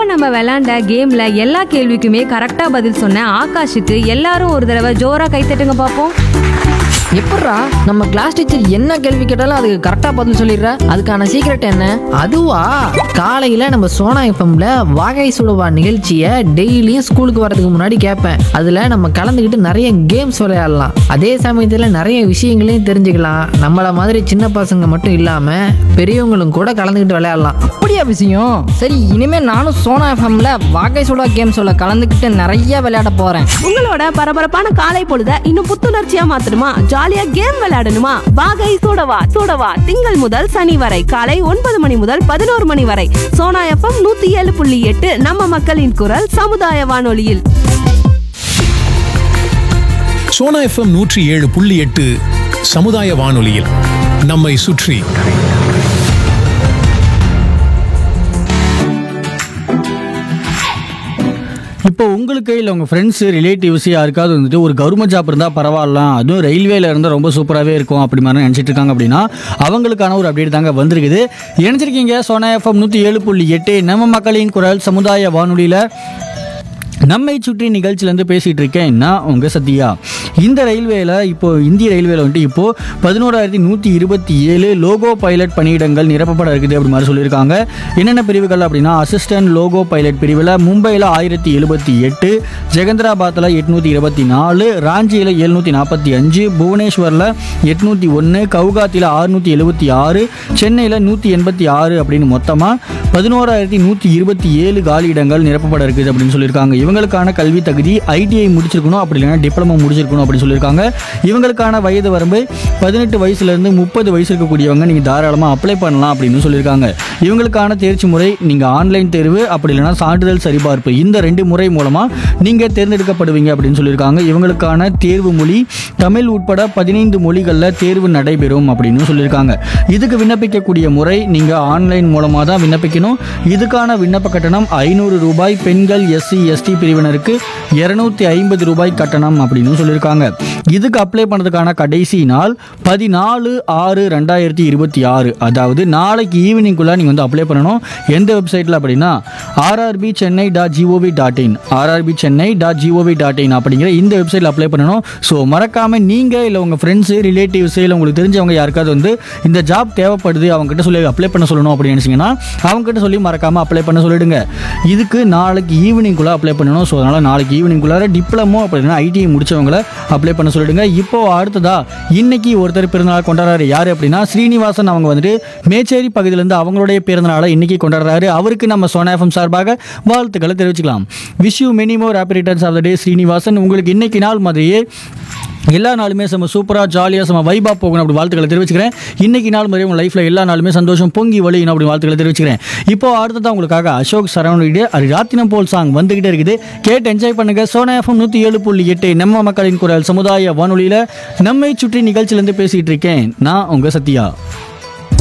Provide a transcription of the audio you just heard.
நம்ம விளையாண்ட கேம்ல எல்லா கேள்விக்குமே கரெக்டா பதில் சொன்ன ஆகாஷுக்கு எல்லாரும் ஒரு தடவை ஜோரா கைத்தட்டுங்க பார்ப்போம் எப்பட்றா நம்ம கிளாஸ் டீச்சர் என்ன கேள்வி கேட்டாலும் அதுக்கு கரெக்டாக பதில் சொல்லிடுற அதுக்கான சீக்ரெட் என்ன அதுவா காலையில் நம்ம சோனா எஃப்எம்ல வாகை சுடுவா நிகழ்ச்சியை டெய்லியும் ஸ்கூலுக்கு வரதுக்கு முன்னாடி கேட்பேன் அதில் நம்ம கலந்துக்கிட்டு நிறைய கேம்ஸ் விளையாடலாம் அதே சமயத்தில் நிறைய விஷயங்களையும் தெரிஞ்சுக்கலாம் நம்மள மாதிரி சின்ன பசங்க மட்டும் இல்லாமல் பெரியவங்களும் கூட கலந்துக்கிட்டு விளையாடலாம் அப்படியா விஷயம் சரி இனிமே நானும் சோனா எஃப்எம்ல வாகை சுடா கேம்ஸோட கலந்துக்கிட்டு நிறைய விளையாட போறேன் உங்களோட பரபரப்பான காலை பொழுத இன்னும் புத்துணர்ச்சியா மாத்தணுமா ஜாலியா கேம் விளையாடணுமா வாகை சூடவா சூடவா திங்கள் முதல் சனி வரை காலை ஒன்பது மணி முதல் பதினோரு மணி வரை சோனா எஃப்எம் நூத்தி ஏழு புள்ளி எட்டு நம்ம மக்களின் குரல் சமுதாய வானொலியில் சோனா எஃப்எம் நூற்றி ஏழு புள்ளி எட்டு சமுதாய வானொலியில் நம்மை சுற்றி இப்போ உங்களுக்கு இல்லை உங்கள் ஃப்ரெண்ட்ஸு ரிலேட்டிவ்ஸ் யாருக்காவது வந்துட்டு ஒரு கவர்மெண்ட் ஜாப் இருந்தால் பரவாயில்ல அதுவும் ரயில்வேல இருந்தால் ரொம்ப சூப்பராகவே இருக்கும் அப்படி மாதிரி நினச்சிட்டு இருக்காங்க அப்படின்னா அவங்களுக்கான ஒரு அப்டேட் தாங்க வந்திருக்குது இணைஞ்சிருக்கீங்க சோனா எஃப்எம் நூற்றி ஏழு புள்ளி எட்டு நம்ம மக்களின் குரல் சமுதாய வானொலியில் நம்மை சுற்றி நிகழ்ச்சியிலேருந்து பேசிகிட்டு இருக்கேன் நான் உங்கள் சத்யா இந்த ரயில்வேல இப்போ இந்திய ரயில்வேல வந்துட்டு இப்போ பதினோராயிரத்தி நூற்றி இருபத்தி ஏழு லோகோ பைலட் பணியிடங்கள் நிரப்பப்பட இருக்குது அப்படி மாதிரி சொல்லியிருக்காங்க என்னென்ன பிரிவுகள் அப்படின்னா அசிஸ்டன்ட் லோகோ பைலட் பிரிவில் மும்பையில் ஆயிரத்தி எழுபத்தி எட்டு ஜெகந்திராபாத்தில் எட்நூற்றி இருபத்தி நாலு ராஞ்சியில் எழுநூற்றி நாற்பத்தி அஞ்சு புவனேஸ்வரில் எட்நூற்றி ஒன்று கவுகாத்தியில் அறுநூற்றி எழுபத்தி ஆறு சென்னையில் நூற்றி எண்பத்தி ஆறு அப்படின்னு மொத்தமாக பதினோராயிரத்தி நூற்றி இருபத்தி ஏழு காலியிடங்கள் நிரப்பப்பட இருக்குது அப்படின்னு சொல்லியிருக்காங்க இவங்களுக்கான கல்வி தகுதி ஐடிஐ முடிச்சிருக்கணும் அப்படி இல்லைன்னா டிப்ளமோ முடிச்சிருக்கணும் அப்படின்னு சொல்லியிருக்காங்க இவங்களுக்கான வயது வரம்பு பதினெட்டு வயசுலேருந்து முப்பது வயசு இருக்கக்கூடியவங்க நீங்கள் தாராளமாக அப்ளை பண்ணலாம் அப்படின்னு சொல்லியிருக்காங்க இவங்களுக்கான தேர்ச்சி முறை நீங்கள் ஆன்லைன் தேர்வு அப்படி இல்லைன்னா சான்றிதழ் சரிபார்ப்பு இந்த ரெண்டு முறை மூலமாக நீங்கள் தேர்ந்தெடுக்கப்படுவீங்க அப்படின்னு சொல்லியிருக்காங்க இவங்களுக்கான தேர்வு மொழி தமிழ் உட்பட பதினைந்து மொழிகளில் தேர்வு நடைபெறும் அப்படின்னு சொல்லியிருக்காங்க இதுக்கு விண்ணப்பிக்கக்கூடிய முறை நீங்கள் ஆன்லைன் மூலமாக தான் விண்ணப்பிக்கணும் இதுக்கான விண்ணப்ப கட்டணம் ஐநூறு ரூபாய் பெண்கள் எஸ்சி எஸ்டி பிரிவினருக்கு இருநூத்தி ஐம்பது ரூபாய் கட்டணம் அப்படின்னு சொல்லியிருக்காங்க இதுக்கு அப்ளை பண்ணுறதுக்கான கடைசி நாள் பதினாலு ஆறு ரெண்டாயிரத்தி இருபத்தி ஆறு அதாவது நாளைக்கு ஈவினிங்குள்ளே நீங்கள் வந்து அப்ளை பண்ணணும் எந்த வெப்சைட்டில் அப்படின்னா RRB Chennai dot GOV dot in RRB Chennai dot GOV dot in அப்படிங்கிற இந்த வெப்சைட்டில் அப்ளை பண்ணணும் ஸோ மறக்காமல் நீங்கள் இல்லை உங்கள் ஃப்ரெண்ட்ஸு ரிலேட்டிவ்ஸு இல்லை உங்களுக்கு தெரிஞ்சவங்க யாருக்காவது வந்து இந்த ஜாப் தேவைப்படுது அவங்ககிட்ட சொல்லி அப்ளை பண்ண சொல்லணும் அப்படின்னு நினச்சிங்கன்னா அவங்ககிட்ட சொல்லி மறக்காமல் அப்ளை பண்ண சொல்லிடுங்க இதுக்கு நாளைக்கு ஈவினிங்குள்ளே அப்ளை பண்ணணும் ஸோ அதனால் நாளைக்கு ஈவினிங்குள்ளார டிப்ளமோ அப்படின்னா ஐடிஐ முடிச்சவங்கள அப்ளை பண்ண சொல்லிடுங்க இப்போ அடுத்ததா இன்னைக்கு ஒருத்தர் பிறந்தநாள் கொண்டாடுறாரு யார் அப்படின்னா ஸ்ரீனிவாசன் அவங்க வந்துட்டு மேச்சேரி பகுதியிலேருந்து அவங்களுடைய பிறந்தநாளை இன்னைக்கு கொண்டாடுறாரு அவருக்கு நம்ம சோனா எஃப்எம் சார்பாக வாழ்த்துக்களை தெரிவிச்சுக்கலாம் wish you many more happy returns of the day Srinivasan உங்களுக்கு இன்னைக்கு நாள் மாதிரியே எல்லா நாளுமே செம்ம சூப்பராக ஜாலியாக செம்ம வைபாக போகணும் அப்படி வாழ்த்துக்களை தெரிவிச்சுக்கிறேன் இன்னைக்கு நாள் மாதிரி உங்கள் லைஃப்பில் எல்லா நாளுமே சந்தோஷம் பொங்கி வழியணும் அப்படி வாழ்த்துக்களை தெரிவிச்சுக்கிறேன் இப்போ அடுத்ததான் உங்களுக்காக அசோக் சரவணுடைய அரிராத்தினம் போல் சாங் வந்துகிட்டே இருக்குது கேட்டு என்ஜாய் பண்ணுங்க சோனா எஃப்எம் நூற்றி ஏழு புள்ளி எட்டு நம்ம மக்களின் குரல் சமுதாய வானொலியில் நம்மை சுற்றி நிகழ்ச்சியிலேருந்து பேசிகிட்டு இருக்கேன் நான் உங்கள் சத்யா